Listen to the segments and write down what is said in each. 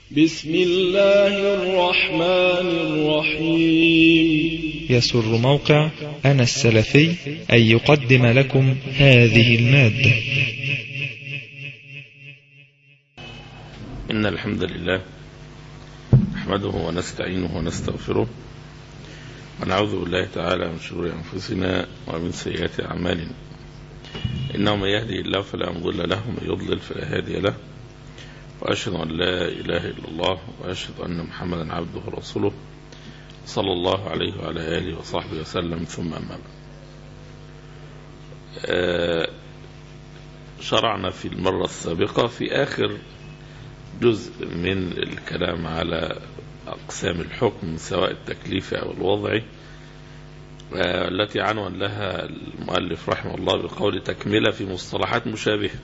بسم الله الرحمن الرحيم يسر موقع أنا السلفي أن يقدم لكم هذه المادة إن الحمد لله نحمده ونستعينه ونستغفره ونعوذ بالله تعالى من شرور أنفسنا ومن سيئات أعمالنا إنه من يهدي الله فلا مضل له ومن يضلل فلا هادي له وأشهد أن لا إله إلا الله وأشهد أن محمدا عبده ورسوله صلى الله عليه وعلى آله وصحبه وسلم ثم أما بعد آه شرعنا في المرة السابقة في آخر جزء من الكلام على أقسام الحكم سواء التكليفي أو الوضعي آه التي عنون لها المؤلف رحمه الله بقول تكملة في مصطلحات مشابهة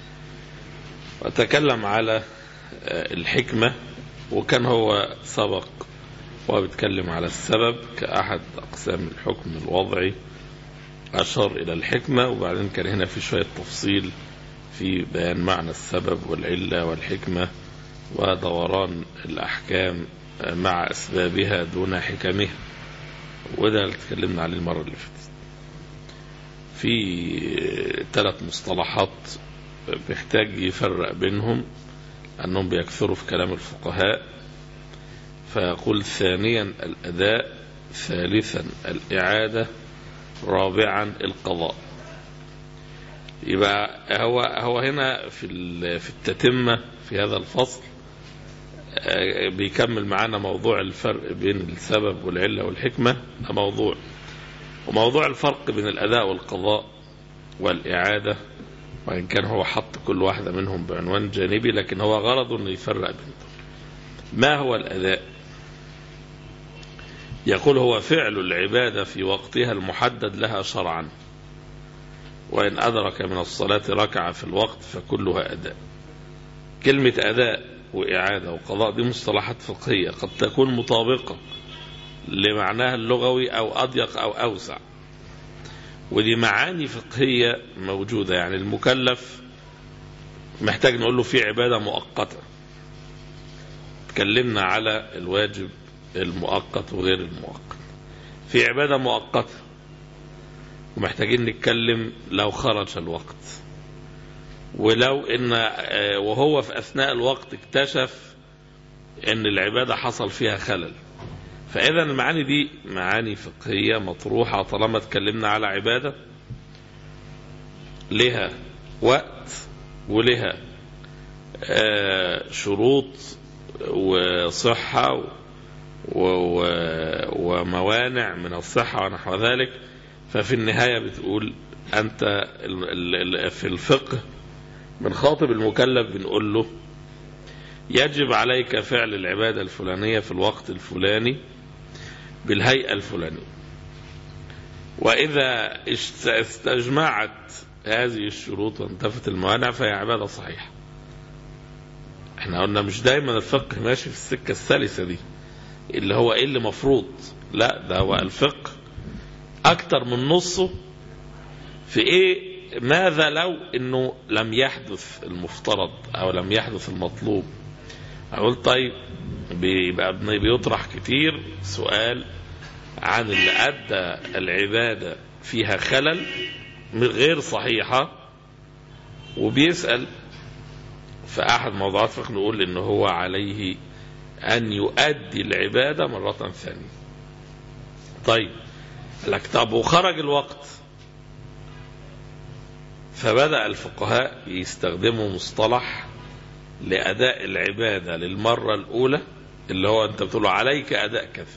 وتكلم على آه الحكمة وكان هو سبق وهو بيتكلم على السبب كأحد أقسام الحكم الوضعي أشار إلى الحكمة وبعدين كان هنا في شوية تفصيل في بيان معنى السبب والعلة والحكمة ودوران الأحكام مع أسبابها دون حكمها وده اللي اتكلمنا عليه المرة اللي فاتت في ثلاث مصطلحات بيحتاج يفرق بينهم أنهم بيكثروا في كلام الفقهاء فيقول ثانيا الأداء ثالثا الإعادة رابعا القضاء يبقى هو هو هنا في في التتمة في هذا الفصل بيكمل معانا موضوع الفرق بين السبب والعلة والحكمة ده موضوع وموضوع الفرق بين الأداء والقضاء والإعادة وإن كان هو حط كل واحدة منهم بعنوان جانبي لكن هو غرضه أنه يفرق بينهم ما هو الأداء يقول هو فعل العبادة في وقتها المحدد لها شرعا وإن أدرك من الصلاة ركعة في الوقت فكلها أداء كلمة أداء وإعادة وقضاء دي مصطلحات فقهية قد تكون مطابقة لمعناها اللغوي أو أضيق أو أوسع ودي معاني فقهية موجودة يعني المكلف محتاج نقول له في عبادة مؤقتة تكلمنا على الواجب المؤقت وغير المؤقت في عبادة مؤقتة ومحتاجين نتكلم لو خرج الوقت ولو ان وهو في اثناء الوقت اكتشف ان العباده حصل فيها خلل فاذا المعاني دي معاني فقهيه مطروحه طالما اتكلمنا على عباده لها وقت ولها شروط وصحه وموانع من الصحه ونحو ذلك ففي النهايه بتقول انت في الفقه بنخاطب المكلف بنقول له يجب عليك فعل العبادة الفلانية في الوقت الفلاني بالهيئة الفلانية وإذا استجمعت هذه الشروط وانتفت الموانع فهي عبادة صحيحة احنا قلنا مش دايما الفقه ماشي في السكة السلسة دي اللي هو ايه اللي مفروض لا ده هو الفقه اكتر من نصه في ايه ماذا لو انه لم يحدث المفترض او لم يحدث المطلوب اقول طيب بيبقى بيطرح كتير سؤال عن اللي ادى العباده فيها خلل غير صحيحه وبيسال في احد موضوعات فقه نقول ان هو عليه ان يؤدي العباده مره ثانيه طيب لك طب وخرج الوقت فبدأ الفقهاء يستخدموا مصطلح لأداء العبادة للمرة الأولى اللي هو أنت بتقول عليك أداء كذا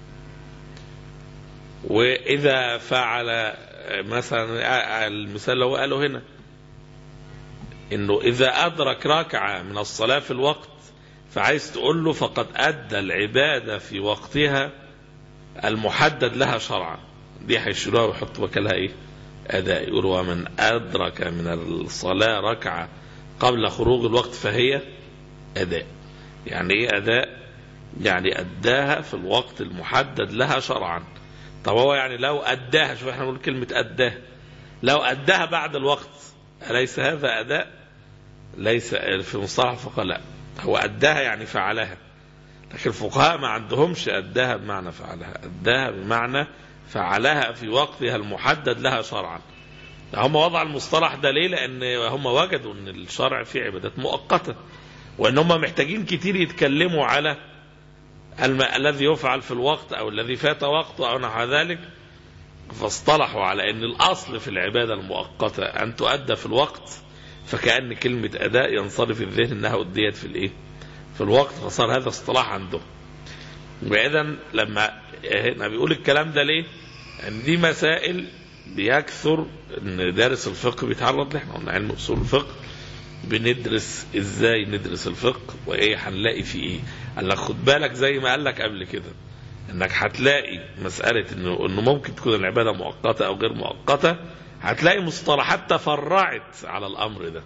وإذا فعل مثلا المثال اللي هو قاله هنا إنه إذا أدرك ركعة من الصلاة في الوقت فعايز تقول له فقد أدى العبادة في وقتها المحدد لها شرعا دي هيشيلوها ويحطوا مكانها إيه؟ أداء يقول ومن أدرك من الصلاة ركعة قبل خروج الوقت فهي أداء يعني إيه أداء يعني أداها في الوقت المحدد لها شرعا طب هو يعني لو أداها شوف احنا نقول كلمة أداها لو أداها بعد الوقت أليس هذا أداء ليس في مصطلح الفقهاء لا هو أداها يعني فعلها لكن الفقهاء ما عندهمش أداها بمعنى فعلها أداها بمعنى فعلها في وقتها المحدد لها شرعا هم وضع المصطلح ده ليه لأن هم وجدوا أن الشرع فيه عبادات مؤقتة وأن هم محتاجين كتير يتكلموا على الم... الذي يفعل في الوقت أو الذي فات وقته أو نحو ذلك فاصطلحوا على أن الأصل في العبادة المؤقتة أن تؤدى في الوقت فكأن كلمة أداء ينصرف الذهن أنها أديت في الإيه؟ في الوقت فصار هذا اصطلاح عندهم وإذا لما هنا بيقول الكلام ده ليه؟ ان دي مسائل بيكثر ان دارس الفقه بيتعرض لها احنا قلنا علم اصول الفقه بندرس ازاي ندرس الفقه وايه هنلاقي فيه ايه قال لك خد بالك زي ما قال لك قبل كده انك هتلاقي مساله انه انه ممكن تكون العباده مؤقته او غير مؤقته هتلاقي مصطلحات تفرعت على الامر ده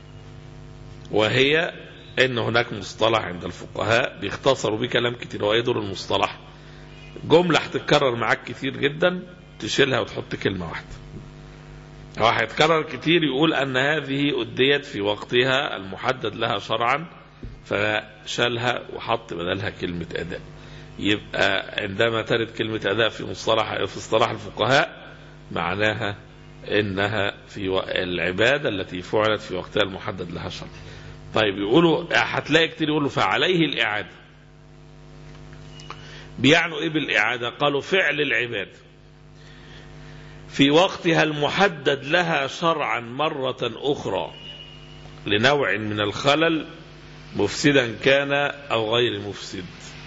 وهي ان هناك مصطلح عند الفقهاء بيختصروا بيه كلام كتير هو يدور المصطلح جمله هتتكرر معاك كتير جدا تشيلها وتحط كلمه واحده هو هيتكرر كتير يقول ان هذه اديت في وقتها المحدد لها شرعا فشالها وحط بدلها كلمه اداء يبقى عندما ترد كلمه اداء في مصطلح في اصطلاح الفقهاء معناها انها في العباده التي فعلت في وقتها المحدد لها شرعا طيب يقولوا هتلاقي كتير يقولوا فعليه الاعاده بيعنوا ايه بالاعاده قالوا فعل العباده في وقتها المحدد لها شرعا مرة أخرى لنوع من الخلل مفسدا كان أو غير مفسد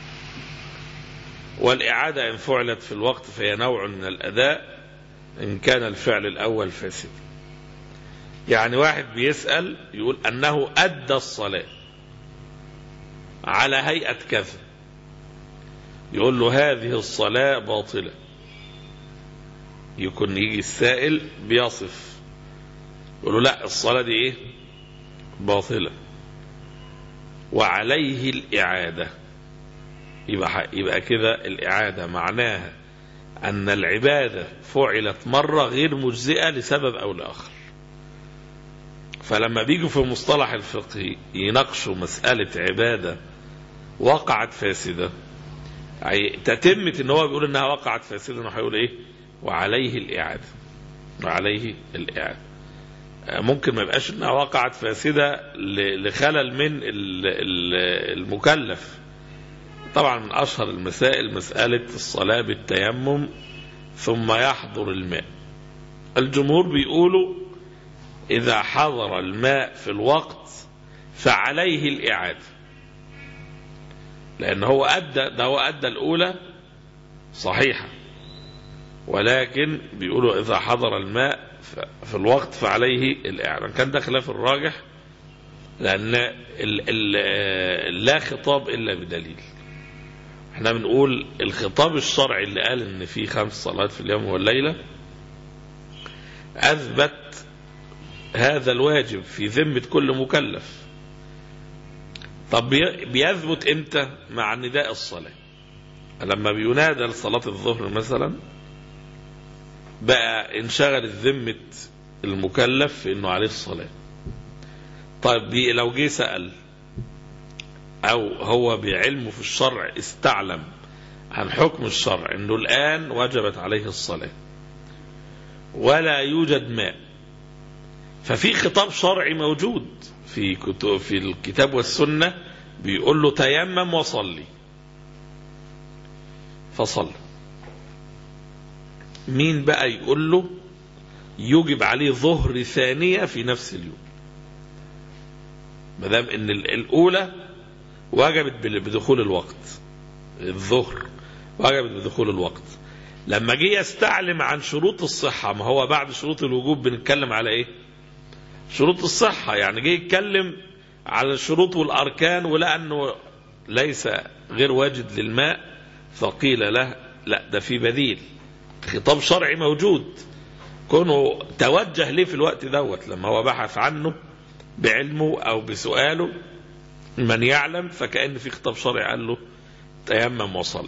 والإعادة إن فعلت في الوقت فهي نوع من الأداء إن كان الفعل الأول فاسد يعني واحد بيسأل يقول أنه أدى الصلاة على هيئة كذا يقول له هذه الصلاة باطلة يكون يجي السائل بيصف يقول له لا الصلاة دي ايه باطلة وعليه الإعادة يبقى يبقى كده الإعادة معناها أن العبادة فعلت مرة غير مجزئة لسبب أو لآخر فلما بيجوا في مصطلح الفقه يناقشوا مسألة عبادة وقعت فاسدة تتمة ان هو بيقول انها وقعت فاسدة انه هيقول ايه وعليه الإعادة وعليه الإعادة ممكن ما يبقاش انها وقعت فاسدة لخلل من المكلف طبعا من أشهر المسائل مسألة الصلاة بالتيمم ثم يحضر الماء الجمهور بيقولوا إذا حضر الماء في الوقت فعليه الإعادة لأن هو أدى ده هو أدى الأولى صحيحة ولكن بيقولوا إذا حضر الماء في الوقت فعليه الإعلان كان ده خلاف الراجح لأن ال ال لا خطاب إلا بدليل احنا بنقول الخطاب الشرعي اللي قال ان في خمس صلوات في اليوم والليلة أثبت هذا الواجب في ذمة كل مكلف طب بيثبت امتى مع نداء الصلاة لما بينادى لصلاة الظهر مثلا بقى انشغلت ذمة المكلف في انه عليه الصلاة طيب لو جه سأل او هو بعلمه في الشرع استعلم عن حكم الشرع انه الان وجبت عليه الصلاة ولا يوجد ماء ففي خطاب شرعي موجود في كتب في الكتاب والسنة بيقول له تيمم وصلي فصلى مين بقى يقول له يوجب عليه ظهر ثانية في نفس اليوم ما دام ان الاولى وجبت بدخول الوقت الظهر وجبت بدخول الوقت لما جه يستعلم عن شروط الصحة ما هو بعد شروط الوجوب بنتكلم على ايه شروط الصحة يعني جه يتكلم على الشروط والأركان ولقى أنه ليس غير واجد للماء فقيل له لا ده في بديل خطاب شرعي موجود كونه توجه ليه في الوقت دوت لما هو بحث عنه بعلمه أو بسؤاله من يعلم فكأن في خطاب شرعي قال له تيمم وصلي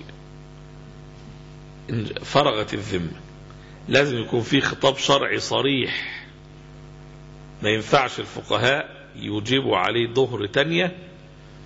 فرغت الذمة لازم يكون في خطاب شرعي صريح ما ينفعش الفقهاء يجيبوا عليه ظهر تانية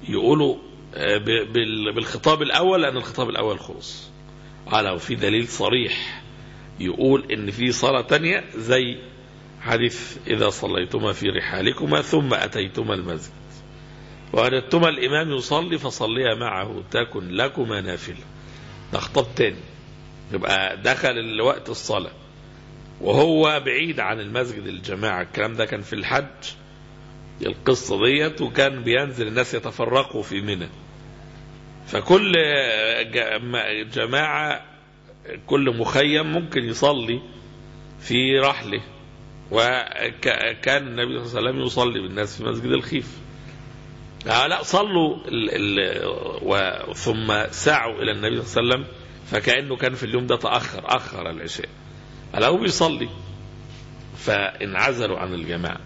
يقولوا آه، ب- بال- بالخطاب الأول لأن الخطاب الأول خلص على وفي دليل صريح يقول إن في صلاة تانية زي حديث إذا صليتما في رحالكما ثم أتيتما المسجد وأردتما الإمام يصلي فصليا معه تكن لكما نافلة ده خطاب تاني يبقى دخل وقت الصلاة وهو بعيد عن المسجد الجماعة الكلام ده كان في الحج القصة ديت وكان بينزل الناس يتفرقوا في منى فكل جما- جماعة كل مخيم ممكن يصلي في رحله وكان النبي صلى الله عليه وسلم يصلي بالناس في مسجد الخيف آه لا صلوا ال ال و ثم سعوا الى النبي صلى الله عليه وسلم فكانه كان في اليوم ده تاخر اخر العشاء هو بيصلي فانعزلوا عن الجماعه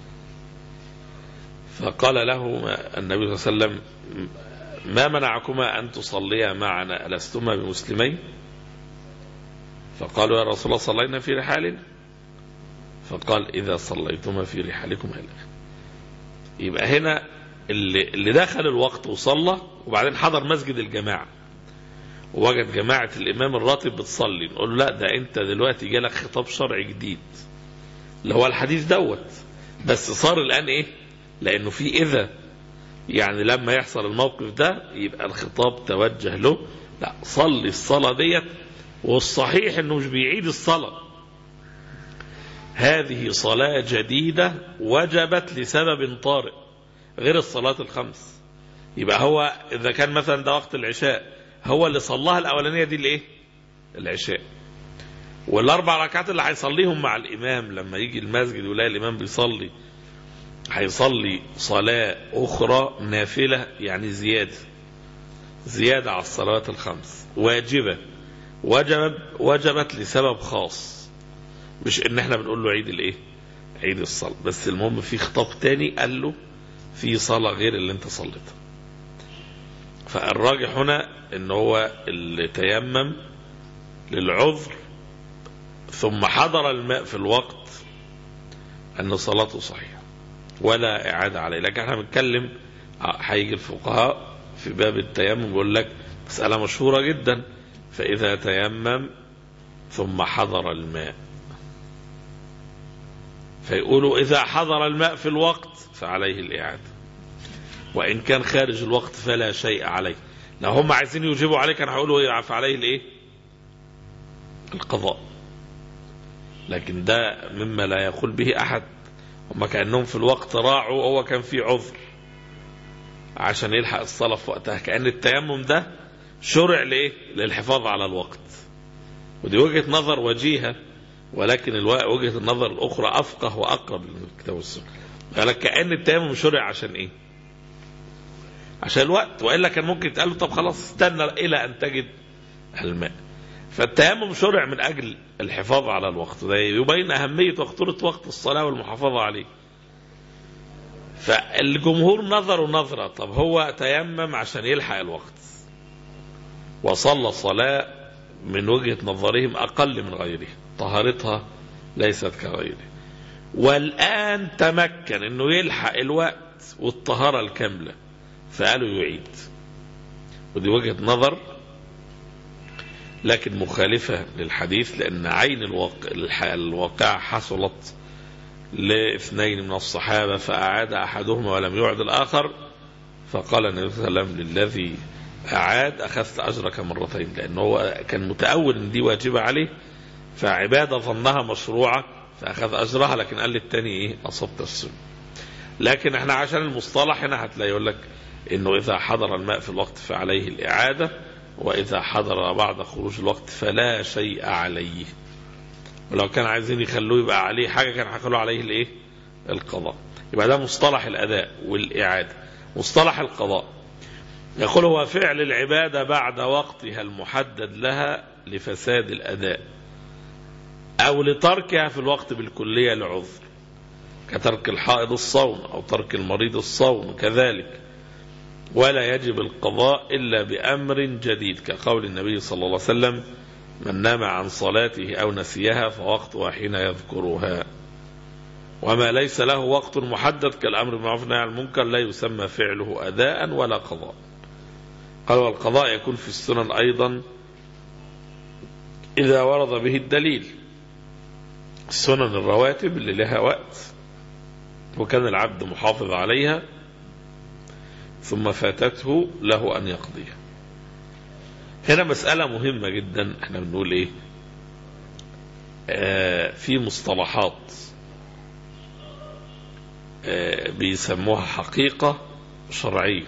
فقال له النبي صلى الله عليه وسلم ما منعكما ان تصليا معنا الستما بمسلمين فقالوا يا رسول الله صلينا في رحالنا فقال اذا صليتما في رحالكما الى آخره. يبقى هنا اللي, اللي دخل الوقت وصلى وبعدين حضر مسجد الجماعة ووجد جماعة الإمام الراتب بتصلي نقول له لا ده أنت دلوقتي جالك خطاب شرعي جديد اللي هو الحديث دوت بس صار الآن إيه لأنه في إذا يعني لما يحصل الموقف ده يبقى الخطاب توجه له لا صلي الصلاة ديت والصحيح انه مش بيعيد الصلاة هذه صلاة جديدة وجبت لسبب طارئ غير الصلاة الخمس يبقى هو إذا كان مثلا ده وقت العشاء هو اللي صلاها الأولانية دي الإيه؟ العشاء والأربع ركعات اللي هيصليهم مع الإمام لما يجي المسجد ويلاقي الإمام بيصلي هيصلي صلاة أخرى نافلة يعني زيادة زيادة على الصلوات الخمس واجبة وجب وجبت لسبب خاص مش ان احنا بنقول له عيد الايه عيد الصلاة بس المهم في خطاب تاني قال له في صلاة غير اللي انت صليتها فالراجح هنا ان هو اللي تيمم للعذر ثم حضر الماء في الوقت ان صلاته صحيحة ولا اعادة عليه لكن احنا بنتكلم هيجي الفقهاء في باب التيمم بيقول لك مسألة مشهورة جدا فإذا تيمم ثم حضر الماء فيقولوا إذا حضر الماء في الوقت فعليه الإعادة وإن كان خارج الوقت فلا شيء عليه لو هم عايزين يجيبوا عليه كان هيقولوا إيه فعليه الإيه القضاء لكن ده مما لا يقول به أحد هم كأنهم في الوقت راعوا وهو كان في عذر عشان يلحق الصلاة في وقتها كأن التيمم ده شرع لإيه للحفاظ على الوقت ودي وجهة نظر وجيهة ولكن الو- وجهة النظر الأخرى أفقه وأقرب للكتاب والسنة قال لك كأن التيمم شرع عشان إيه عشان الوقت وإلا كان ممكن يتقال له طب خلاص استنى إلى أن تجد الماء فالتيمم شرع من أجل الحفاظ على الوقت ده يبين أهمية وخطورة وقت الصلاة والمحافظة عليه فالجمهور نظروا نظرة طب هو تيمم عشان يلحق الوقت وصلى صلاة من وجهة نظرهم أقل من غيره طهارتها ليست كغيره والآن تمكن أنه يلحق الوقت والطهارة الكاملة فقالوا يعيد ودي وجهة نظر لكن مخالفة للحديث لأن عين الواقع, الواقع حصلت لاثنين من الصحابة فأعاد أحدهما ولم يعد الآخر فقال النبي صلى الله عليه وسلم للذي أعاد أخذت أجرك مرتين لأنه هو كان متأول إن دي واجبة عليه فعبادة ظنها مشروعة فأخذ أجرها لكن قال للتاني إيه أصبت السنة لكن احنا عشان المصطلح هنا هتلاقي يقول لك إنه إذا حضر الماء في الوقت فعليه الإعادة وإذا حضر بعد خروج الوقت فلا شيء عليه ولو كان عايزين يخلوه يبقى عليه حاجة كان هيخلوه عليه الإيه القضاء يبقى ده مصطلح الأداء والإعادة مصطلح القضاء يقول هو فعل العبادة بعد وقتها المحدد لها لفساد الأداء أو لتركها في الوقت بالكلية لعذر كترك الحائض الصوم أو ترك المريض الصوم كذلك ولا يجب القضاء إلا بأمر جديد كقول النبي صلى الله عليه وسلم من نام عن صلاته أو نسيها فوقتها حين يذكرها وما ليس له وقت محدد كالأمر بالمعروف والنهي عن المنكر لا يسمى فعله أداء ولا قضاء قال والقضاء يكون في السنن أيضا إذا ورد به الدليل السنن الرواتب اللي لها وقت وكان العبد محافظ عليها ثم فاتته له أن يقضيها هنا مسألة مهمة جدا احنا بنقول ايه آه في مصطلحات آه بيسموها حقيقة شرعية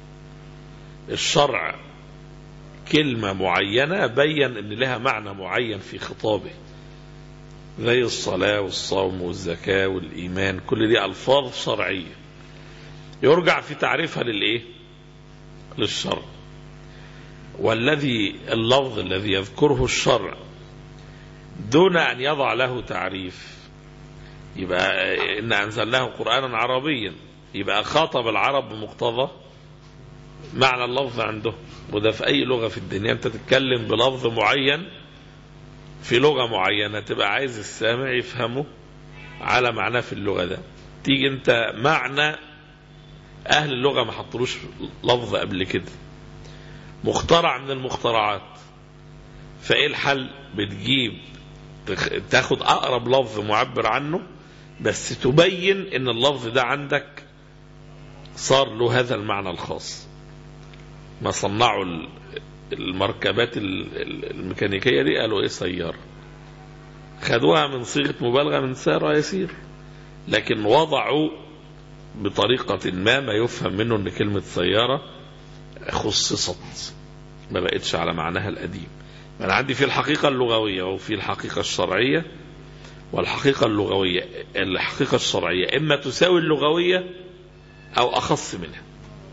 الشرع كلمة معينة بين ان لها معنى معين في خطابه زي الصلاة والصوم والزكاة والإيمان كل دي ألفاظ شرعية يرجع في تعريفها للإيه للشرع والذي اللفظ الذي يذكره الشرع دون أن يضع له تعريف يبقى إن أنزلناه قرآنا عربيا يبقى خاطب العرب بمقتضى معنى اللفظ عنده وده في أي لغة في الدنيا أنت تتكلم بلفظ معين في لغة معينة تبقى عايز السامع يفهمه على معناه في اللغة ده تيجي أنت معنى أهل اللغة ما حطلوش لفظ قبل كده مخترع من المخترعات فايه الحل بتجيب تاخد اقرب لفظ معبر عنه بس تبين ان اللفظ ده عندك صار له هذا المعنى الخاص ما صنعوا المركبات الميكانيكية دي قالوا ايه سيارة خدوها من صيغة مبالغة من سار يسير لكن وضعوا بطريقة ما ما يفهم منه ان كلمة سيارة خصصت ما بقتش على معناها القديم أنا عندي في الحقيقة اللغوية وفي الحقيقة الشرعية والحقيقة اللغوية الحقيقة الشرعية إما تساوي اللغوية أو أخص منها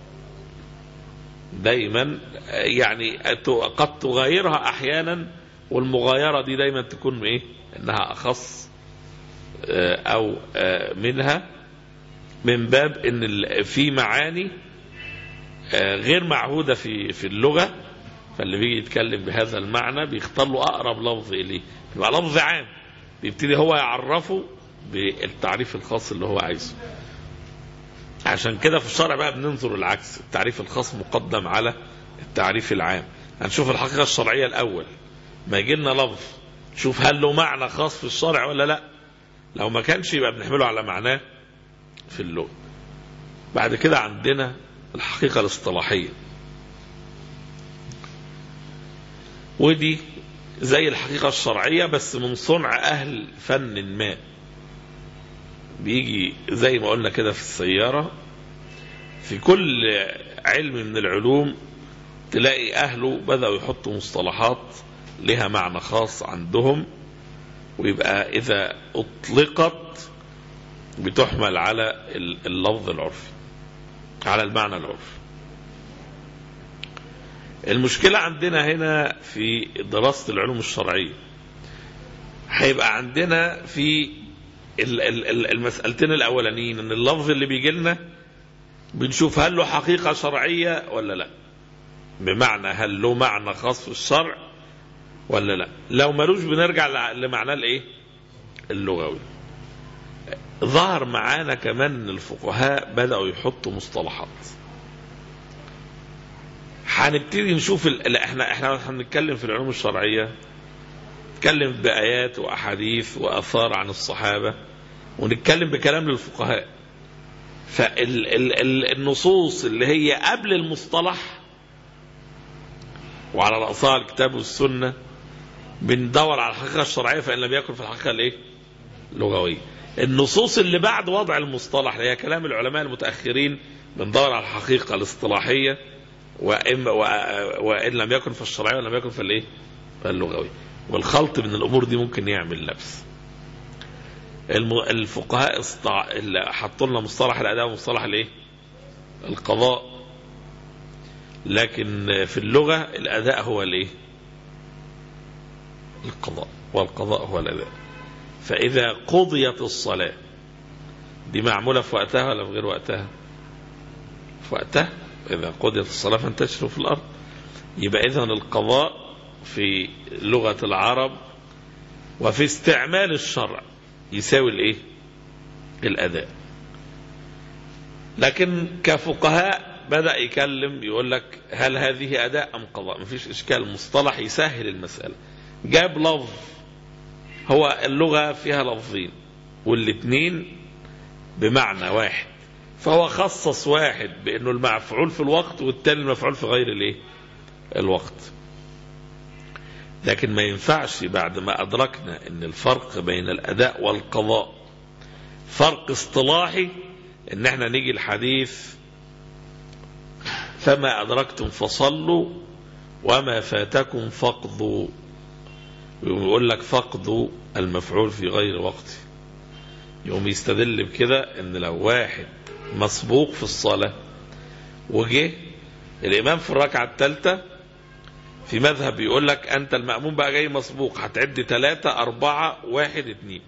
دايما يعني قد تغايرها أحيانا والمغايرة دي دايما تكون إيه إنها أخص أو منها من باب إن في معاني غير معهودة في في اللغة فاللي بيجي يتكلم بهذا المعنى بيختار له أقرب لفظ إليه بيبقى لفظ عام بيبتدي هو يعرفه بالتعريف الخاص اللي هو عايزه عشان كده في الشرع بقى بننظر العكس التعريف الخاص مقدم على التعريف العام هنشوف الحقيقة الشرعية الأول ما يجي لنا لفظ شوف هل له معنى خاص في الشرع ولا لا لو ما كانش يبقى بنحمله على معناه في اللغة بعد كده عندنا الحقيقة الاصطلاحية ودي زي الحقيقة الشرعية بس من صنع أهل فن ما بيجي زي ما قلنا كده في السيارة في كل علم من العلوم تلاقي أهله بدأوا يحطوا مصطلحات لها معنى خاص عندهم ويبقى إذا أطلقت بتحمل على اللفظ العرفي على المعنى العرفي المشكلة عندنا هنا في دراسة العلوم الشرعية هيبقى عندنا في المسألتين الأولانيين إن اللفظ اللي بيجي لنا بنشوف هل له حقيقة شرعية ولا لا بمعنى هل له معنى خاص في الشرع ولا لا لو ملوش بنرجع لمعناه الايه اللغوي ظهر معانا كمان ان الفقهاء بدأوا يحطوا مصطلحات هنبتدي نشوف ال... احنا احنا هنتكلم في العلوم الشرعيه نتكلم بآيات وأحاديث وآثار عن الصحابة ونتكلم بكلام للفقهاء فالنصوص اللي هي قبل المصطلح وعلى رأسها الكتاب والسنة بندور على الحقيقة الشرعية فإن لم يكن في الحقيقة الإيه؟ اللغوية النصوص اللي بعد وضع المصطلح اللي هي كلام العلماء المتأخرين بندور على الحقيقة الاصطلاحية وإن, وإن لم يكن في الشرعية ولم يكن في الإيه؟ اللغوي والخلط من الأمور دي ممكن يعمل لبس الفقهاء استع... اللي حطوا لنا مصطلح الأداء ومصطلح الإيه؟ القضاء لكن في اللغة الأداء هو الإيه؟ القضاء والقضاء هو الأداء فإذا قضيت الصلاة دي معمولة في وقتها ولا في غير وقتها في وقتها إذا قضيت الصلاة فانتشروا في الأرض يبقى إذا القضاء في لغة العرب وفي استعمال الشرع يساوي الإيه الأداء لكن كفقهاء بدأ يكلم يقول لك هل هذه أداء أم قضاء مفيش إشكال مصطلح يسهل المسألة جاب لفظ هو اللغة فيها لفظين والاثنين بمعنى واحد فهو خصص واحد بأنه المفعول في الوقت والتاني المفعول في غير الايه الوقت لكن ما ينفعش بعد ما أدركنا أن الفرق بين الأداء والقضاء فرق اصطلاحي ان احنا نيجي الحديث فما أدركتم فصلوا وما فاتكم فقضوا ويقول لك فقدوا المفعول في غير وقته يقوم يستدل بكده ان لو واحد مسبوق في الصلاة وجه الإمام في الركعة الثالثة في مذهب بيقول لك أنت المأموم بقى جاي مسبوق هتعد ثلاثة أربعة واحد اتنين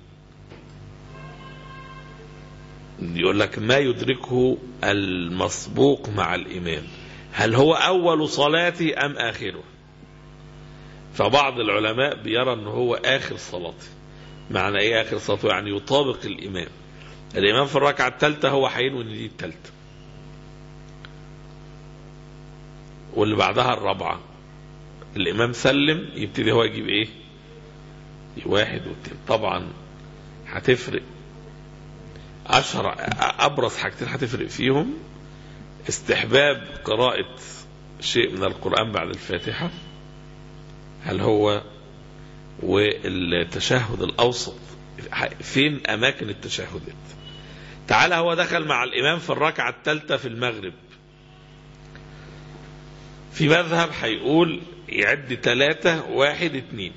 يقول لك ما يدركه المسبوق مع الإمام هل هو أول صلاته أم آخره فبعض العلماء بيرى أنه هو آخر صلاته معنى إيه آخر صلاته يعني يطابق الإمام الإمام في الركعة الثالثة هو هينوي إن دي الثالثة واللي بعدها الرابعة الإمام سلم يبتدي هو يجيب إيه واحد واثنين طبعا هتفرق أشهر أبرز حاجتين هتفرق فيهم استحباب قراءة شيء من القرآن بعد الفاتحة هل هو والتشهد الأوسط فين أماكن التشهدات تعالى هو دخل مع الإمام في الركعة الثالثة في المغرب في مذهب هيقول يعد ثلاثة واحد اتنين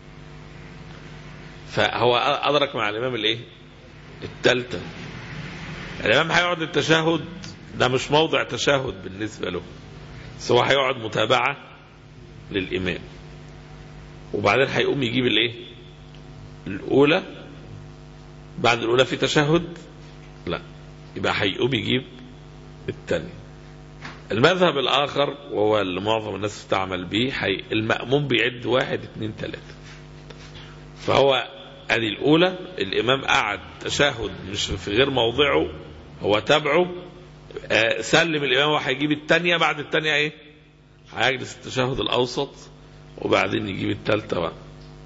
فهو أدرك مع الإمام الإيه؟ الثالثة الإمام هيقعد التشهد ده مش موضع تشهد بالنسبة له بس هو هيقعد متابعة للإمام وبعدين هيقوم يجيب الإيه؟ الأولى بعد الأولى في تشهد لا يبقى هيقوم يجيب الثاني المذهب الآخر وهو اللي معظم الناس بتعمل به حي المأموم بيعد واحد اثنين ثلاثة فهو ادي الأولى الإمام قعد تشهد مش في غير موضعه هو تابعه آه سلم الإمام وهيجيب الثانية بعد الثانية إيه؟ هيجلس التشهد الأوسط وبعدين يجيب الثالثة بقى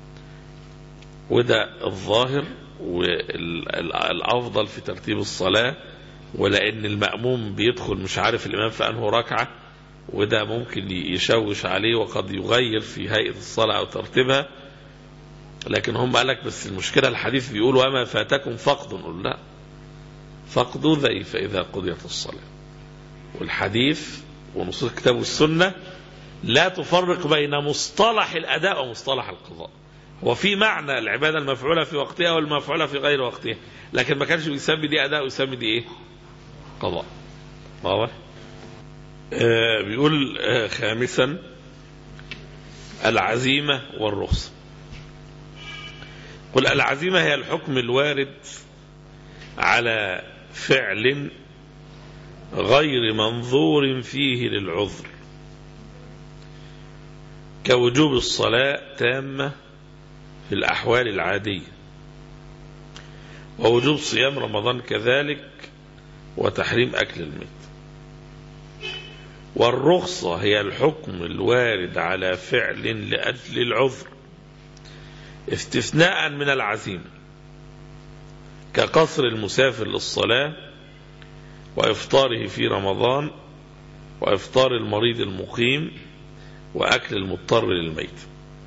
وده الظاهر والأفضل في ترتيب الصلاة ولأن المأموم بيدخل مش عارف الإمام في أنه ركعة وده ممكن يشوش عليه وقد يغير في هيئة الصلاة أو ترتيبها لكن هم قال لك بس المشكلة الحديث بيقول وما فاتكم فقد نقول لا فقدوا ذي فإذا قضيت الصلاة والحديث ونصوص الكتاب والسنة لا تفرق بين مصطلح الأداء ومصطلح القضاء وفي معنى العبادة المفعولة في وقتها والمفعولة في غير وقتها لكن ما كانش بيسمي دي أداء ويسمي دي إيه قضاء واضح آه بيقول آه خامسا العزيمة والرخصة قل العزيمة هي الحكم الوارد على فعل غير منظور فيه للعذر كوجوب الصلاة تامة في الأحوال العادية ووجوب صيام رمضان كذلك وتحريم أكل الميت والرخصة هي الحكم الوارد على فعل لأجل العذر استثناء من العزيمة كقصر المسافر للصلاة وإفطاره في رمضان وإفطار المريض المقيم وأكل المضطر للميت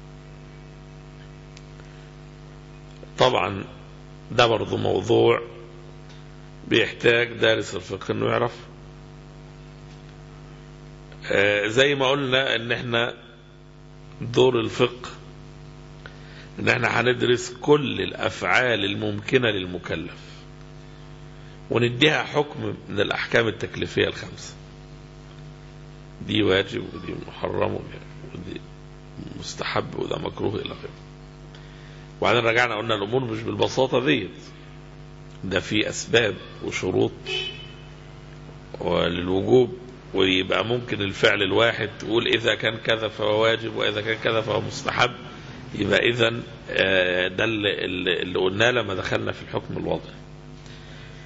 طبعا ده برضه موضوع بيحتاج دارس الفقه انه يعرف آه زي ما قلنا ان احنا دور الفقه ان احنا هندرس كل الافعال الممكنه للمكلف ونديها حكم من الاحكام التكليفيه الخمسه دي واجب ودي محرم ودي مستحب وده مكروه الى اخره وبعدين رجعنا قلنا الامور مش بالبساطه ديت ده في اسباب وشروط للوجوب ويبقى ممكن الفعل الواحد تقول اذا كان كذا فهو واجب واذا كان كذا فهو مستحب يبقى اذا ده اللي, اللي قلناه لما دخلنا في الحكم الوضعي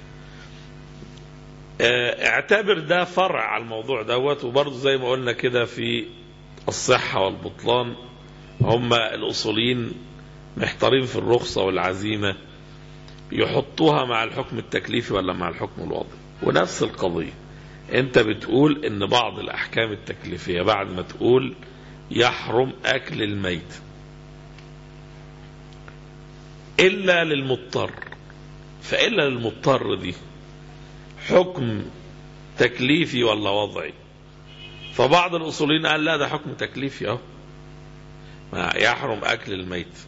اه اعتبر ده فرع على الموضوع دوت وبرضه زي ما قلنا كده في الصحة والبطلان هم الأصوليين محتارين في الرخصة والعزيمة يحطوها مع الحكم التكليفي ولا مع الحكم الوضعي ونفس القضية انت بتقول ان بعض الاحكام التكليفية بعد ما تقول يحرم اكل الميت الا للمضطر فالا للمضطر دي حكم تكليفي ولا وضعي فبعض الاصوليين قال لا ده حكم تكليفي اهو يحرم اكل الميت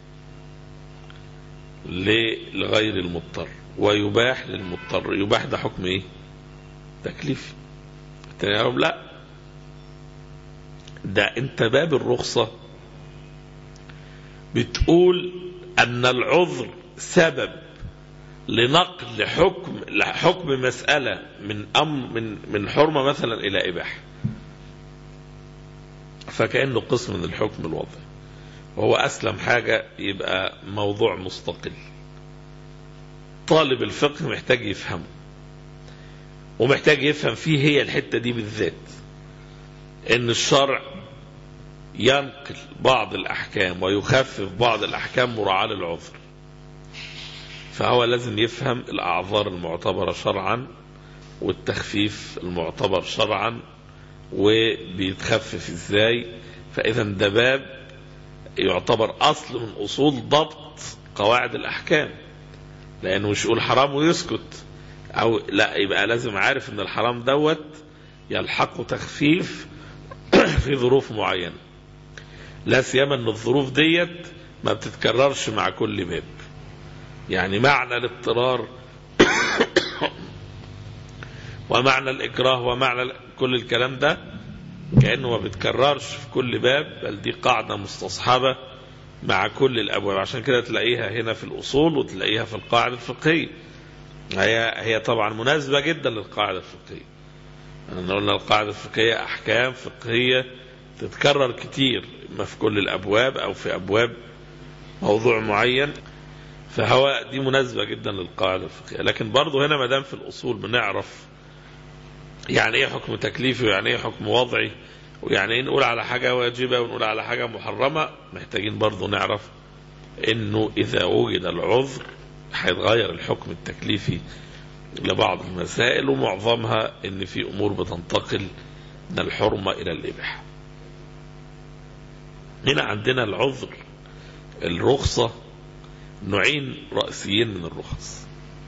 لغير المضطر ويباح للمضطر يباح ده حكم ايه تكليفي التاني لا ده انت باب الرخصة بتقول ان العذر سبب لنقل حكم حكم مسألة من أمر من من حرمة مثلا إلى إباحة. فكأنه قسم من الحكم الوضعي. وهو أسلم حاجة يبقى موضوع مستقل. طالب الفقه محتاج يفهمه. ومحتاج يفهم فيه هي الحتة دي بالذات. إن الشرع ينقل بعض الأحكام ويخفف بعض الأحكام مراعاة للعذر. فهو لازم يفهم الأعذار المعتبرة شرعا والتخفيف المعتبر شرعا وبيتخفف ازاي فإذا ده باب يعتبر أصل من أصول ضبط قواعد الأحكام لأنه مش يقول حرام ويسكت أو لا يبقى لازم عارف إن الحرام دوت يلحقه تخفيف في ظروف معينة لا سيما إن الظروف ديت ما بتتكررش مع كل باب يعني معنى الاضطرار ومعنى الإكراه ومعنى كل الكلام ده كأنه ما بيتكررش في كل باب بل دي قاعدة مستصحبة مع كل الأبواب عشان كده تلاقيها هنا في الأصول وتلاقيها في القاعدة الفقهية هي هي طبعا مناسبة جدا للقاعدة الفقهية أنا قلنا القاعدة الفقهية أحكام فقهية تتكرر كتير إما في كل الأبواب أو في أبواب موضوع معين فهو دي مناسبة جدا للقاعدة الفقهية لكن برضه هنا ما دام في الأصول بنعرف يعني ايه حكم تكليفي ويعني ايه حكم وضعي ويعني ايه نقول على حاجة واجبة ونقول على حاجة محرمة محتاجين برضه نعرف انه اذا وجد العذر هيتغير الحكم التكليفي لبعض المسائل ومعظمها ان في امور بتنتقل من الحرمة الى الاباحة هنا عندنا العذر الرخصة نوعين رئيسيين من الرخص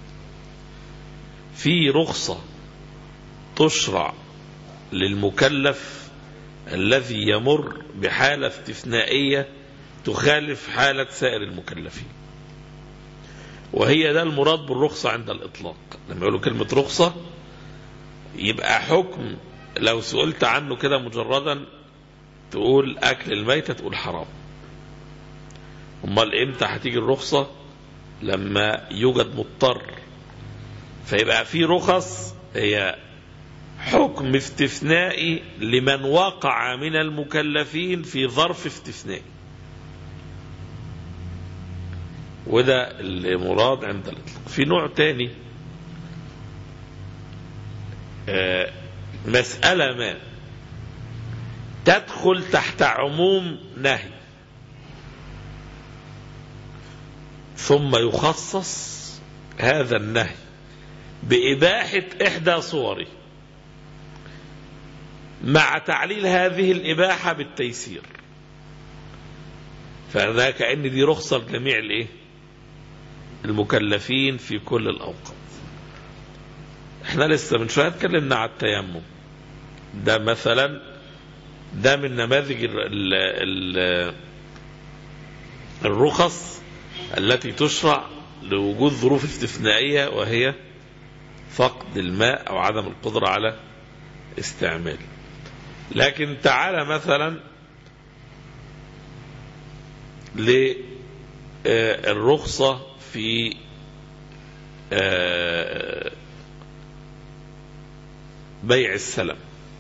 في رخصة تشرع للمكلف الذي يمر بحالة استثنائية تخالف حالة سائر المكلفين وهي ده المراد بالرخصة عند الإطلاق لما يقولوا كلمة رخصة يبقى حكم لو سئلت عنه كده مجردا تقول أكل الميتة تقول حرام امال امتى هتيجي الرخصة لما يوجد مضطر فيبقى في رخص هي حكم استثنائي لمن وقع من المكلفين في ظرف استثنائي وده المراد عند الإطلاق في نوع تاني آه مسألة ما تدخل تحت عموم نهي ثم يخصص هذا النهي بإباحة إحدى صوره مع تعليل هذه الإباحة بالتيسير فذا كأن دي رخصة لجميع الإيه؟ المكلفين في كل الأوقات احنا لسه من شوية اتكلمنا على التيمم ده مثلا ده من نماذج ال ال الرخص التي تشرع لوجود ظروف استثنائية وهي فقد الماء أو عدم القدرة على استعماله لكن تعالى مثلا للرخصة في بيع السلم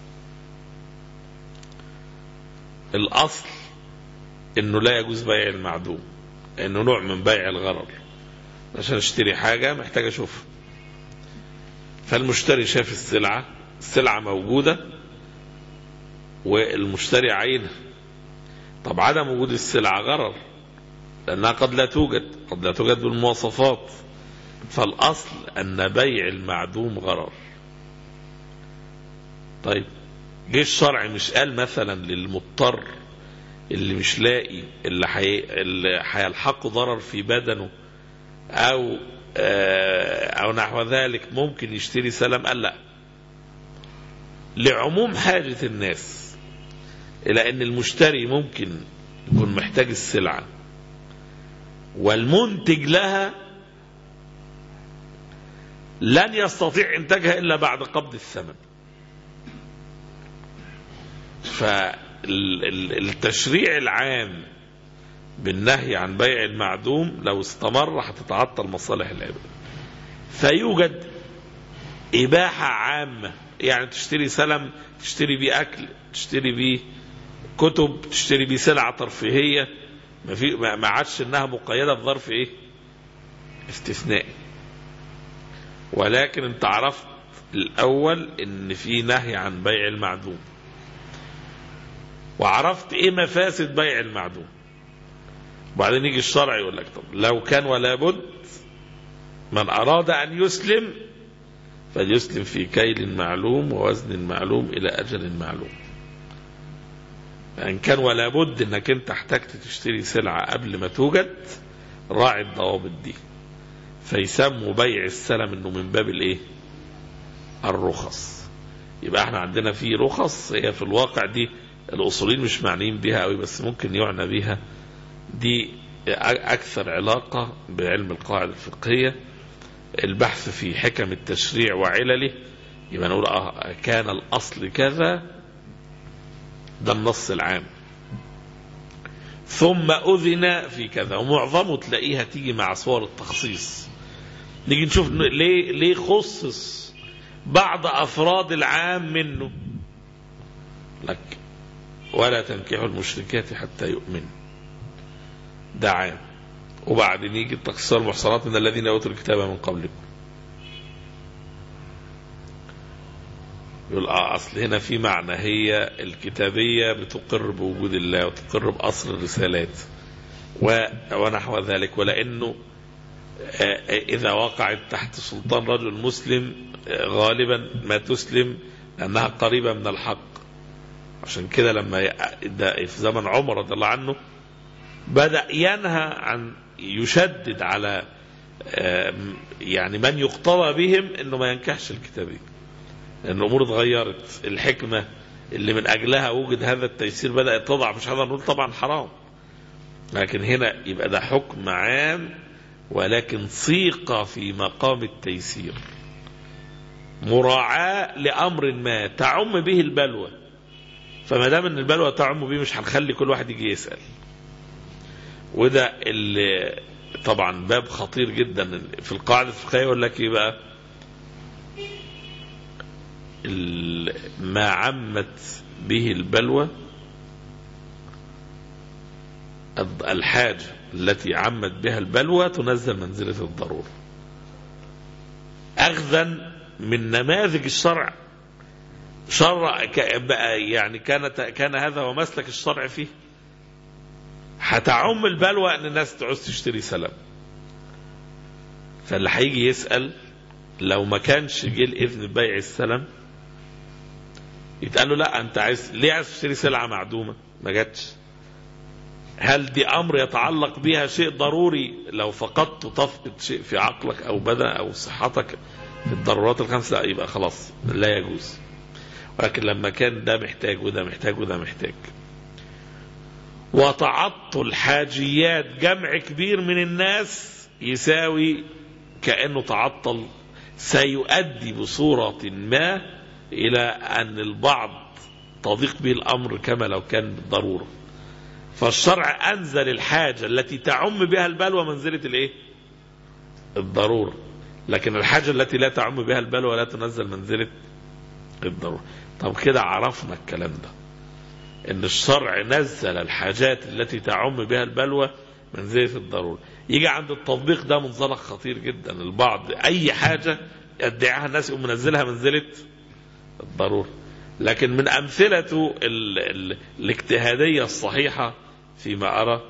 الأصل انه لا يجوز بيع المعدوم انه نوع من بيع الغرر عشان اشتري حاجة محتاج اشوفها فالمشتري شاف السلعة السلعة موجودة والمشتري عينها طب عدم وجود السلعة غرر لأنها قد لا توجد قد لا توجد بالمواصفات فالأصل أن بيع المعدوم غرر طيب جه الشرع مش قال مثلا للمضطر اللي مش لاقي اللي حي... اللي هيلحقه ضرر في بدنه او آه، او نحو ذلك ممكن يشتري سلام قال لا لعموم حاجة الناس الى ان المشتري ممكن يكون محتاج السلعة والمنتج لها لن يستطيع انتاجها الا بعد قبض الثمن فالتشريع العام بالنهي عن بيع المعدوم لو استمر هتتعطل مصالح العباد فيوجد إباحة عامة يعني تشتري سلم تشتري بيه أكل تشتري بيه كتب تشتري بيه سلعة ترفيهية ما في ما ما عادش انها مقيدة بظرف ايه استثنائي ولكن انت عرفت الاول ان في نهي عن بيع المعدوم وعرفت ايه مفاسد بيع المعدوم وبعدين يجي الشرع يقول لك طب لو كان ولا بد من اراد ان يسلم فليسلم في كيل معلوم ووزن معلوم الى اجل معلوم ان كان ولا بد انك انت احتجت تشتري سلعه قبل ما توجد راعي الضوابط دي فيسموا بيع السلم انه من باب الايه الرخص يبقى احنا عندنا في رخص هي في الواقع دي الاصوليين مش معنيين بها قوي بس ممكن يعنى بها دي اكثر علاقه بعلم القواعد الفقهيه البحث في حكم التشريع وعلله يبقى نقول اه كان الاصل كذا ده النص العام ثم اذن في كذا ومعظمه تلاقيها تيجي مع صور التخصيص نيجي نشوف ليه ليه خصص بعض افراد العام منه لك ولا تنكحوا المشركات حتى يؤمنوا ده عام وبعدين يجي التقصير المحصنات من الذين اوتوا الكتاب من قبلكم يقول اه اصل هنا في معنى هي الكتابيه بتقر بوجود الله وتقر باصل الرسالات و... ونحو ذلك ولانه آه، اذا وقعت تحت سلطان رجل مسلم آه، غالبا ما تسلم لانها قريبه من الحق عشان كده لما ي- ده في زمن عمر رضي الله عنه بدأ ينهى عن يشدد على آم، يعني من يقتضى بهم انه ما ينكحش الكتابي لان الامور اتغيرت الحكمه اللي من اجلها وجد هذا التيسير بدات تضعف مش هنقدر نقول طبعا حرام لكن هنا يبقى ده حكم عام ولكن صيغه في مقام التيسير مراعاه لامر ما تعم به البلوى فما دام ان البلوى تعم به مش هنخلي كل واحد يجي يسال وده اللي طبعا باب خطير جدا في القاعده الفقهيه يقول لك ايه بقى ال- ما عمت به البلوى الض- الحاجة التي عمت بها البلوى تنزل منزلة الضرورة أخذا من نماذج الشرع شرع ك- بقى يعني كانت كان هذا هو مسلك الشرع فيه هتعم البلوى ان الناس تعوز تشتري سلام فاللي هيجي يسأل لو ما كانش جه الاذن ببيع السلم يتقال له لا انت عايز ليه عايز تشتري سلعه معدومه ما جاتش هل دي امر يتعلق بها شيء ضروري لو فقدت تفقد شيء في عقلك او بدن او صحتك في الضرورات الخمس لا يبقى خلاص لا يجوز ولكن لما كان ده محتاج وده محتاج وده محتاج وتعطل حاجيات جمع كبير من الناس يساوي كأنه تعطل سيؤدي بصورة ما إلى أن البعض تضيق به الأمر كما لو كان بالضرورة فالشرع أنزل الحاجة التي تعم بها البلوى منزلة الإيه؟ الضرورة لكن الحاجة التي لا تعم بها البلوى لا تنزل منزلة الضرورة طب كده عرفنا الكلام ده ان الشرع نزل الحاجات التي تعم بها البلوى منزلة الضرورة يجي عند التطبيق ده منزلق خطير جدا البعض اي حاجة يدعيها الناس يقوم منزلها منزلة الضرورة لكن من أمثلة ال ال الاجتهادية الصحيحة فيما أرى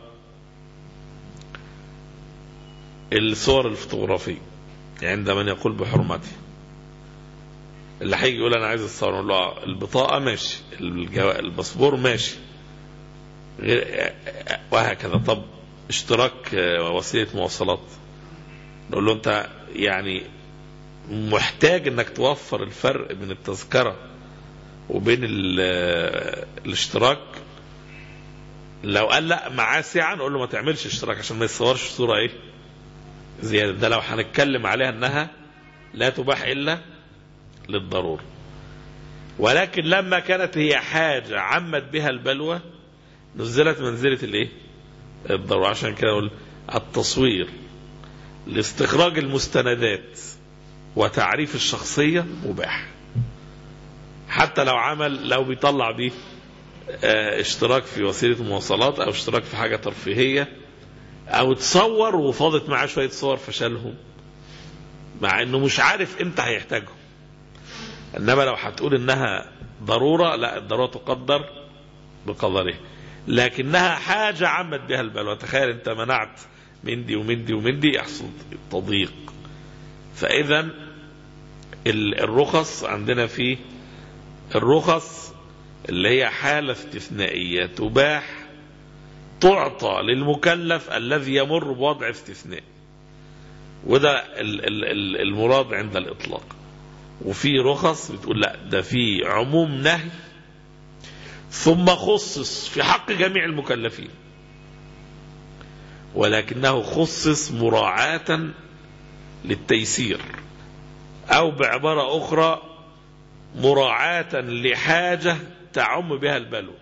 الصور الفوتوغرافية عند من يقول بحرمتها اللي هيجي يقول انا عايز الصور نقول له البطاقه ماشي الجو... الباسبور ماشي غير وهكذا طب اشتراك وسيله مواصلات نقول له انت يعني محتاج انك توفر الفرق بين التذكره وبين الاشتراك لو قال لا معاه سعه نقول له ما تعملش اشتراك عشان ما يتصورش صوره ايه زياده ده لو هنتكلم عليها انها لا تباح الا للضرورة ولكن لما كانت هي حاجة عمت بها البلوى نزلت منزلة الايه الضرورة عشان كده اقول التصوير لاستخراج المستندات وتعريف الشخصية مباح حتى لو عمل لو بيطلع بيه اه اشتراك في وسيلة مواصلات او اشتراك في حاجة ترفيهية او تصور وفاضت معاه شوية صور فشلهم مع انه مش عارف امتى هيحتاجهم انما لو هتقول انها ضروره لا الضروره تقدر بقدرها لكنها حاجه عمت بها البلوى تخيل انت منعت من دي ومن دي ومن دي يحصل تضييق فاذا الرخص عندنا في الرخص اللي هي حاله استثنائيه تباح تعطى للمكلف الذي يمر بوضع استثناء وده المراد عند الاطلاق وفي رخص بتقول لا ده في عموم نهي ثم خصص في حق جميع المكلفين ولكنه خصص مراعاة للتيسير أو بعبارة أخرى مراعاة لحاجة تعم بها البلوى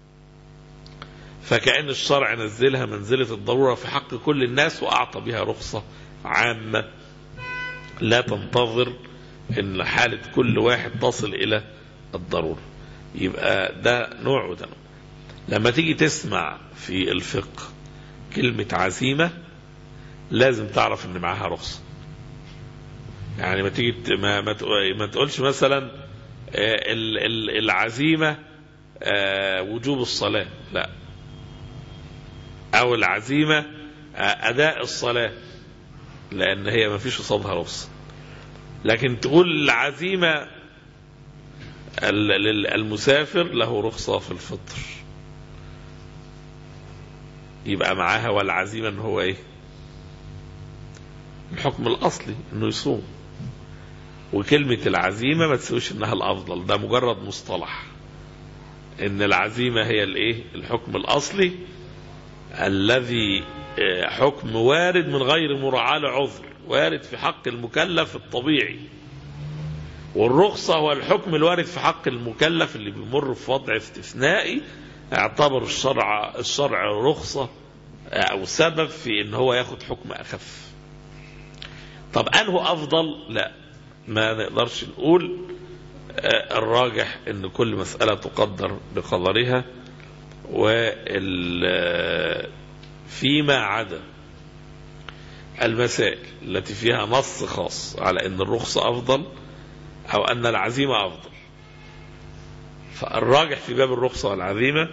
فكأن الشرع نزلها منزلة الضرورة في حق كل الناس وأعطى بها رخصة عامة لا تنتظر ان حالة كل واحد تصل الى الضرورة يبقى ده نوع وده نوع لما تيجي تسمع في الفقه كلمة عزيمة لازم تعرف ان معاها رخصة يعني ما تيجي ما, ما, ما تقولش مثلا العزيمة وجوب الصلاة لا او العزيمة اداء الصلاة لان هي ما فيش قصادها رخصه لكن تقول العزيمة المسافر له رخصة في الفطر يبقى معاها والعزيمة ان هو ايه الحكم الاصلي انه يصوم وكلمة العزيمة ما تسويش انها الافضل ده مجرد مصطلح ان العزيمة هي الايه الحكم الاصلي الذي حكم وارد من غير مراعاة لعذر وارد في حق المكلف الطبيعي والرخصة هو الحكم الوارد في حق المكلف اللي بيمر في وضع استثنائي اعتبر الشرع الشرع رخصة أو سبب في إن هو ياخد حكم أخف. طب أنه أفضل؟ لا ما نقدرش نقول الراجح إن كل مسألة تقدر بقدرها وال فيما عدا المسائل التي فيها نص خاص على ان الرخصة افضل او ان العزيمة افضل فالراجح في باب الرخصة والعزيمة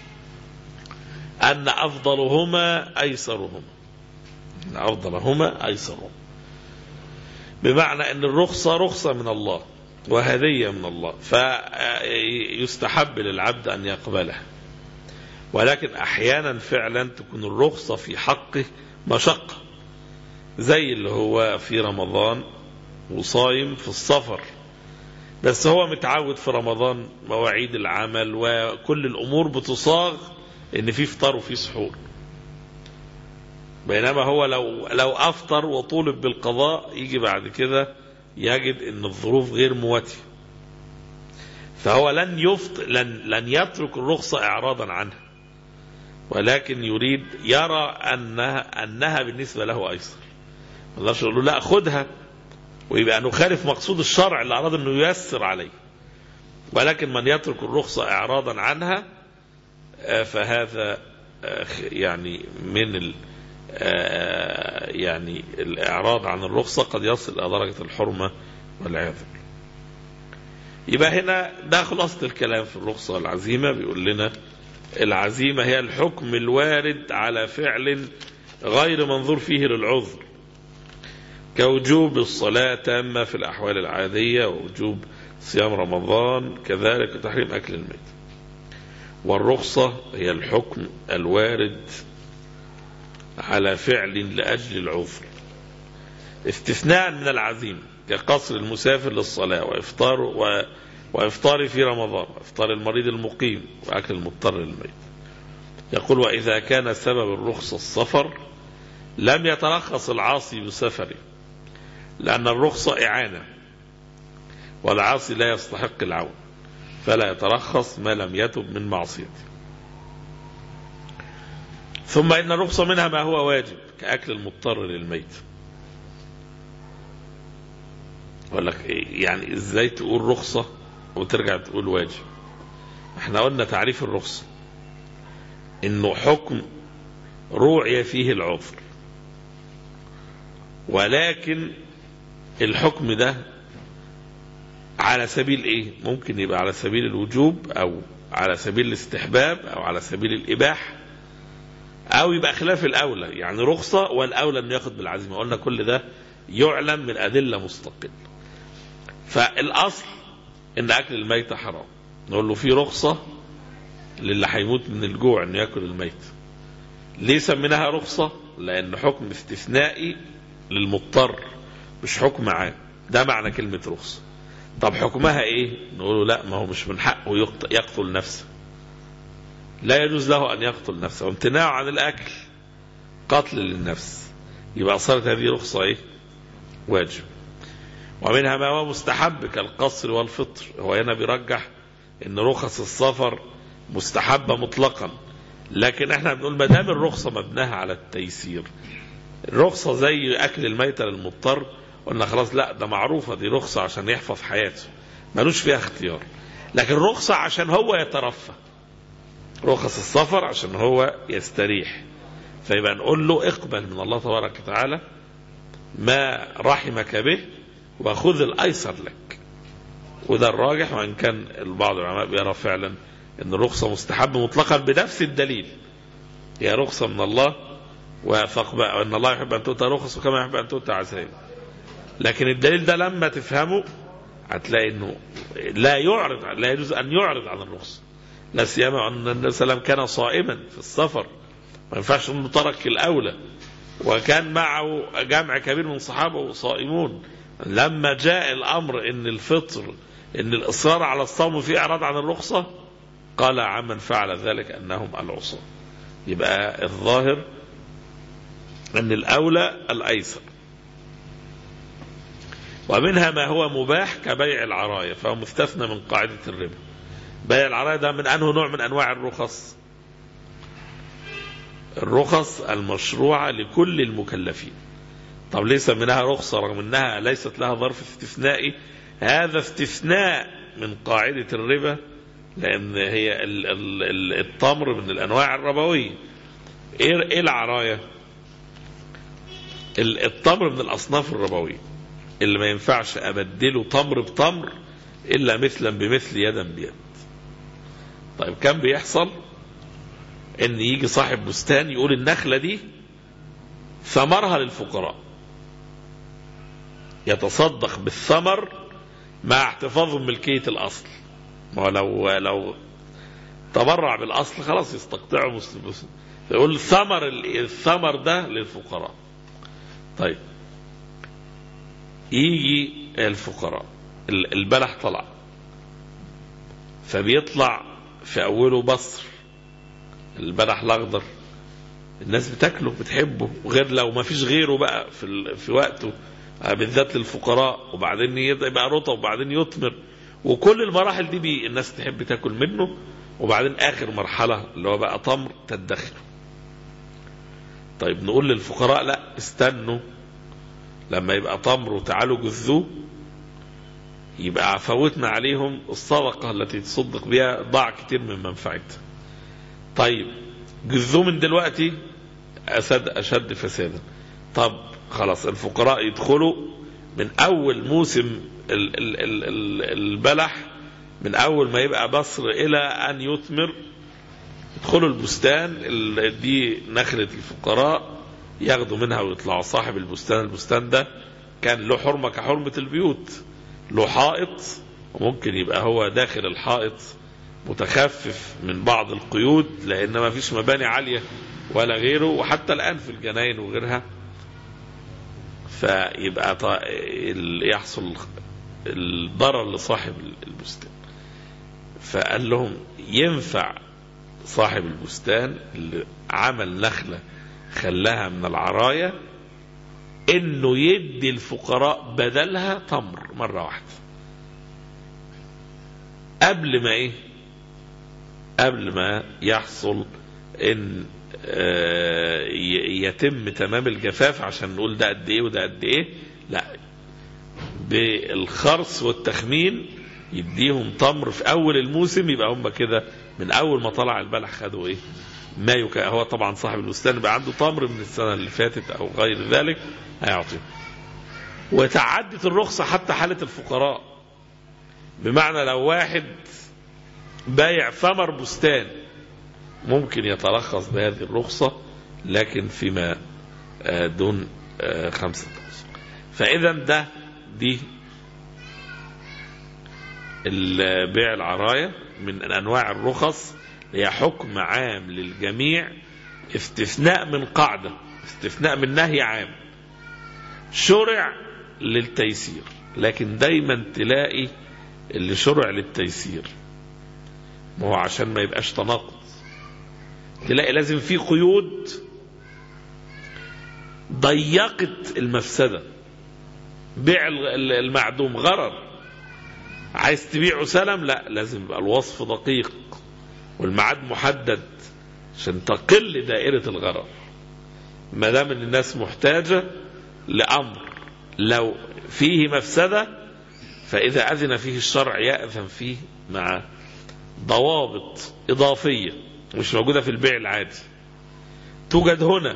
ان افضلهما ايسرهما ان افضلهما ايسرهما بمعنى ان الرخصة رخصة من الله وهدية من الله فيستحب للعبد ان يقبلها ولكن احيانا فعلا تكون الرخصة في حقه مشقة زي اللي هو في رمضان وصايم في السفر بس هو متعود في رمضان مواعيد العمل وكل الامور بتصاغ ان في فطار وفي سحور بينما هو لو لو افطر وطولب بالقضاء يجي بعد كده يجد ان الظروف غير مواتيه فهو لن يفط لن لن يترك الرخصه اعراضا عنها ولكن يريد يرى انها انها بالنسبه له ايسر ما نقدرش نقول له لا خدها ويبقى نخالف مقصود الشرع اللي اراد انه ييسر عليه ولكن من يترك الرخصه اعراضا عنها فهذا يعني من ال يعني الاعراض عن الرخصه قد يصل الى درجه الحرمه والعياذ بالله يبقى هنا ده خلاصة الكلام في الرخصة والعزيمة بيقول لنا العزيمة هي الحكم الوارد على فعل غير منظور فيه للعذر كوجوب الصلاة تامة في الأحوال العادية ووجوب صيام رمضان كذلك تحريم أكل الميت والرخصة هي الحكم الوارد على فعل لأجل العذر استثناء من العزيمة كقصر المسافر للصلاة وإفطار و... وإفطار في رمضان وإفطار المريض المقيم وأكل المضطر للميت يقول وإذا كان سبب الرخصة السفر لم يترخص العاصي بسفره لأن الرخصة إعانة والعاصي لا يستحق العون فلا يترخص ما لم يتب من معصيته ثم إن الرخصة منها ما هو واجب كأكل المضطر للميت أقول لك إيه يعني إزاي تقول رخصة وترجع تقول واجب احنا قلنا تعريف الرخصة إنه حكم روعي فيه العذر ولكن الحكم ده على سبيل ايه ممكن يبقى على سبيل الوجوب او على سبيل الاستحباب او على سبيل الاباحه او يبقى خلاف الاولى يعني رخصه والاولى انه ياخد بالعزيمه قلنا كل ده يعلم من ادله مستقله فالاصل ان اكل الميت حرام نقول له في رخصه للي هيموت من الجوع انه ياكل الميت ليه سميناها رخصه لان حكم استثنائي للمضطر مش حكم عام ده معنى كلمه رخصه طب حكمها ايه نقول له لا ما هو مش من حقه يقتل نفسه لا يجوز له ان يقتل نفسه وامتناعه عن الاكل قتل للنفس يبقى صارت هذه رخصه ايه واجب ومنها ما هو مستحب كالقصر والفطر هو هنا بيرجح ان رخص السفر مستحبه مطلقا لكن احنا بنقول ما دام الرخصه مبناها على التيسير الرخصه زي اكل الميته للمضطر قلنا خلاص لا ده معروفة دي رخصة عشان يحفظ حياته ملوش فيها اختيار لكن رخصة عشان هو يترفه رخص السفر عشان هو يستريح فيبقى نقول له اقبل من الله تبارك وتعالى ما رحمك به وخذ الايسر لك وده الراجح وان كان البعض العلماء بيرى فعلا ان الرخصه مستحب مطلقا بنفس الدليل هي رخصه من الله وفقبل ان الله يحب ان تؤتى رخص وكما يحب ان تؤتى عزائم لكن الدليل ده لما تفهمه هتلاقي انه لا يعرض لا يجوز ان يعرض عن الرخصه لا سيما ان النبي صلى الله عليه وسلم كان صائما في السفر ما ينفعش انه ترك الاولى وكان معه جمع كبير من صحابه صائمون لما جاء الامر ان الفطر ان الاصرار على الصوم في اعراض عن الرخصه قال عمن فعل ذلك انهم العصاه يبقى الظاهر ان الاولى الايسر ومنها ما هو مباح كبيع العراية فهو مستثنى من قاعدة الربا بيع العراية ده من أنه نوع من أنواع الرخص الرخص المشروعة لكل المكلفين طب ليه سميناها رخصة رغم أنها ليست لها ظرف استثنائي هذا استثناء من قاعدة الربا لأن هي ال ال ال التمر من الأنواع الربوية إيه العراية التمر من الأصناف الربوية اللي ما ينفعش ابدله تمر بتمر الا مثلا بمثل يدا بيد طيب كان بيحصل ان يجي صاحب بستان يقول النخله دي ثمرها للفقراء يتصدق بالثمر مع احتفاظ ملكيه الاصل ما هو لو لو تبرع بالاصل خلاص يستقطعه مسلم يقول ثمر الثمر ده للفقراء طيب يجي الفقراء البلح طلع فبيطلع في اوله بصر البلح الاخضر الناس بتاكله بتحبه غير لو ما فيش غيره بقى في في وقته بالذات للفقراء وبعدين يبقى رطب وبعدين يثمر وكل المراحل دي بي الناس تحب تاكل منه وبعدين اخر مرحله اللي هو بقى تمر تدخره طيب نقول للفقراء لا استنوا لما يبقى تمر وتعالوا جذوه يبقى فوتنا عليهم الصدقة التي تصدق بها ضاع كتير من منفعتها طيب جذوه من دلوقتي أسد أشد فسادا طب خلاص الفقراء يدخلوا من اول موسم ال- ال- ال- ال- البلح من اول ما يبقى بصر الى ان يثمر يدخلوا البستان ال- دي نخلة الفقراء ياخدوا منها ويطلعوا صاحب البستان البستان ده كان له حرمة كحرمة البيوت له حائط وممكن يبقى هو داخل الحائط متخفف من بعض القيود لان ما فيش مباني عالية ولا غيره وحتى الان في الجناين وغيرها فيبقى ط- ال- يحصل الضرر لصاحب البستان فقال لهم ينفع صاحب البستان اللي عمل نخلة خلاها من العراية انه يدي الفقراء بدلها تمر مرة واحدة قبل ما ايه قبل ما يحصل ان آه، ي- يتم تمام الجفاف عشان نقول ده قد ايه وده قد ايه لا بالخرص والتخمين يديهم تمر في اول الموسم يبقى هم كده من اول ما طلع البلح خدوا ايه ما يكا هو طبعا صاحب البستان يبقى عنده تمر من السنه اللي فاتت او غير ذلك هيعطيه وتعدت الرخصه حتى حاله الفقراء بمعنى لو واحد بايع ثمر بستان ممكن يترخص بهذه الرخصة لكن فيما آه، دون آه، خمسة أوسق فإذا ده دي ال- بيع العراية من أنواع الرخص هي حكم عام للجميع استثناء من قاعدة استثناء من نهي عام شرع للتيسير لكن دايما تلاقي اللي شرع للتيسير ما هو عشان ما يبقاش تناقض تلاقي لازم في قيود ضيقت المفسدة بيع ال- المعدوم غرر عايز تبيعه سلم لا لازم يبقى الوصف دقيق والميعاد محدد عشان تقل دائرة الغرر ما دام ان الناس محتاجة لأمر لو فيه مفسدة فإذا أذن فيه الشرع يأذن فيه مع ضوابط إضافية مش موجودة في البيع العادي توجد هنا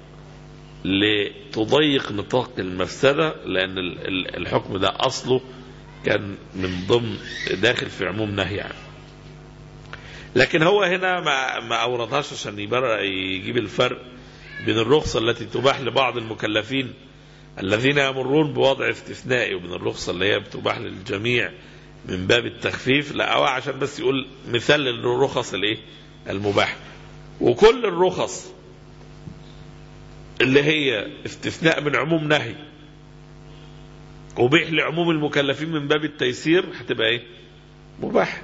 لتضيق نطاق المفسدة لأن ال- ال- الحكم ده أصله كان من ضمن داخل في عموم نهي عنه لكن هو هنا ما, ما أوردهاش عشان يبرر يجيب الفرق بين الرخصة التي تباح لبعض المكلفين الذين يمرون بوضع استثنائي وبين الرخصة اللي هي بتباح للجميع من باب التخفيف لا هو عشان بس يقول مثال للرخص الايه المباحة وكل الرخص اللي هي استثناء من عموم نهي وبيح لعموم المكلفين من باب التيسير هتبقى ايه مباح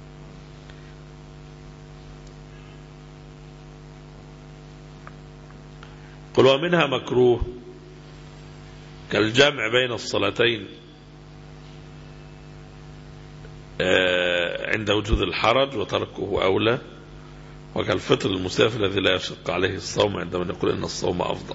قل ومنها مكروه كالجمع بين الصلاتين آه، عند وجود الحرج وتركه أولى وكالفطر المسافر الذي لا يشق عليه الصوم عندما نقول إن الصوم أفضل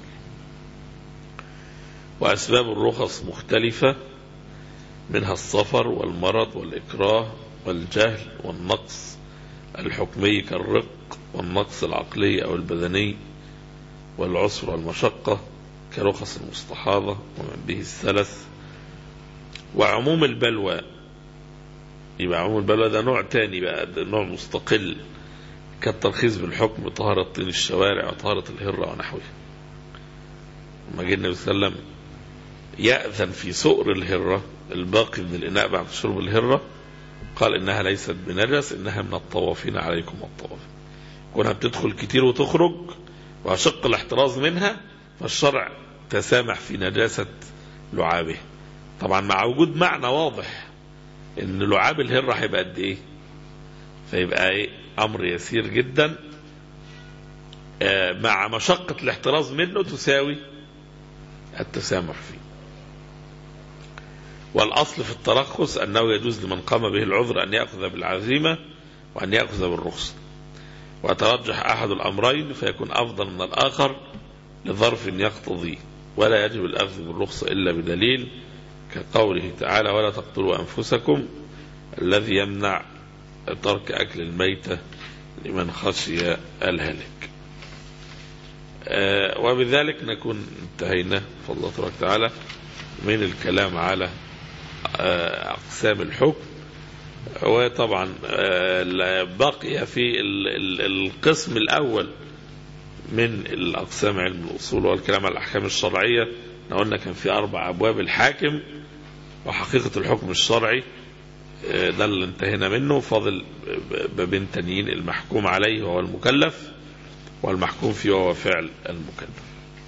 وأسباب الرخص مختلفة منها السفر والمرض والإكراه والجهل والنقص الحكمي كالرق والنقص العقلي أو البدني والعسر والمشقة كرخص المستحاضة ومن به السلس وعموم البلوى يبقى عموم البلوى ده نوع تاني بقى ده نوع مستقل كالترخيص بالحكم بطهارة طين الشوارع وطهارة الهرة ونحوها لما جه النبي صلى الله عليه وسلم يأذن في سؤر الهرة الباقي من الإناء بعد شرب الهرة قال إنها ليست بنجس إنها من الطوافين عليكم الطوافين كونها بتدخل كتير وتخرج وأشق الاحتراز منها فالشرع تسامح في نجاسة لعابه طبعا مع وجود معنى واضح ان لعاب الهرة هيبقى قد ايه فيبقى ايه امر يسير جدا آه، مع مشقة الاحتراز منه تساوي التسامح فيه والأصل في الترخص أنه يجوز لمن قام به العذر أن يأخذ بالعزيمة وأن يأخذ بالرخصة ويترجح أحد الأمرين فيكون أفضل من الآخر لظرف يقتضيه ولا يجب الأخذ بالرخصة إلا بدليل كقوله تعالى ولا تقتلوا أنفسكم الذي يمنع ترك أكل الميتة لمن خشي الهلك آه، وبذلك نكون انتهينا فضل الله تبارك وتعالى من الكلام على آه، أقسام الحكم وطبعا آه، بقي في ال- ال- القسم الأول من الأقسام علم الأصول والكلام على الأحكام الشرعية احنا قلنا كان في أربع أبواب الحاكم وحقيقة الحكم الشرعي آه، ده اللي انتهينا منه فاضل بابين تانيين المحكوم عليه وهو المكلف والمحكوم فيه وهو فعل المكلف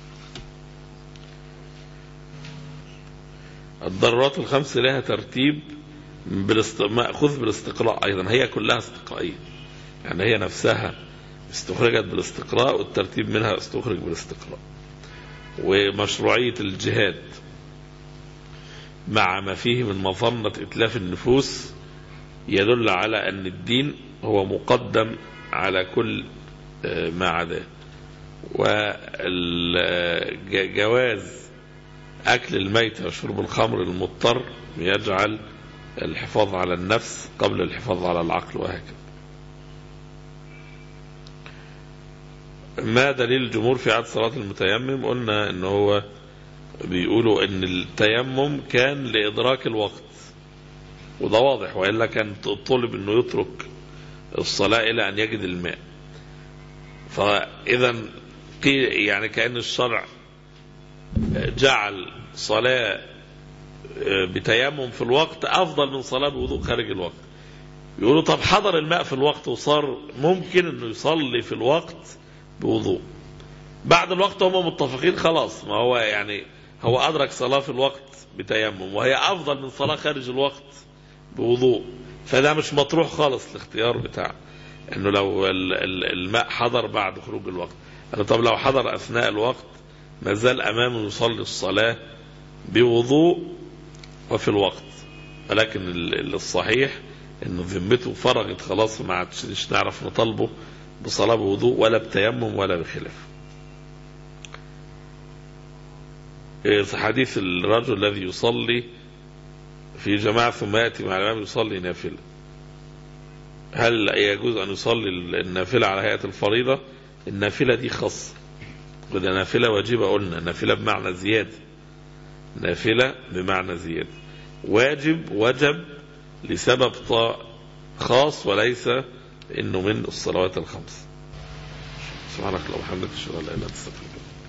الضرورات الخمس لها ترتيب بالاست... مأخوذ بالاستقراء أيضا هي كلها استقرائية يعني هي نفسها استخرجت بالاستقراء والترتيب منها استخرج بالاستقراء ومشروعية الجهاد مع ما فيه من مظنة إتلاف النفوس يدل على أن الدين هو مقدم على كل آه، ما عداه وجواز أكل الميت وشرب الخمر المضطر يجعل الحفاظ على النفس قبل الحفاظ على العقل وهكذا ما دليل الجمهور في عدد صلاة المتيمم قلنا ان هو بيقولوا ان التيمم كان لإدراك الوقت وده واضح وإلا كان طلب انه يترك الصلاة إلى أن يجد الماء فإذا قيل- يعني كأن الشرع جعل صلاة بتيمم في الوقت أفضل من صلاة بوضوء خارج الوقت يقولوا طب حضر الماء في الوقت وصار ممكن انه يصلي في الوقت بوضوء بعد الوقت هم متفقين خلاص ما هو يعني هو أدرك صلاة في الوقت بتيمم وهي أفضل من صلاة خارج الوقت بوضوء فده مش مطروح خالص الاختيار بتاعه انه لو ال- ال- الماء حضر بعد خروج الوقت أنا طب لو حضر أثناء الوقت ما زال أمامه يصلي الصلاة بوضوء وفي الوقت ولكن ال- الصحيح انه ذمته فرغت خلاص ما عادش نعرف نطالبه بصلاة بوضوء ولا بتيمم ولا بخلاف إيه حديث الرجل الذي يصلي في جماعة ثم يأتي مع الإمام يصلي نافلة هل يجوز أن يصلي النافلة على هيئة الفريضة النافلة دي خاصة وده نافلة واجبة قلنا نافلة بمعنى زيادة نافلة بمعنى زيادة واجب وجب لسبب طا- خاص وليس انه من الصلوات الخمس سبحانك اللهم وبحمدك اشهد ان لا اله الا انت استغفرك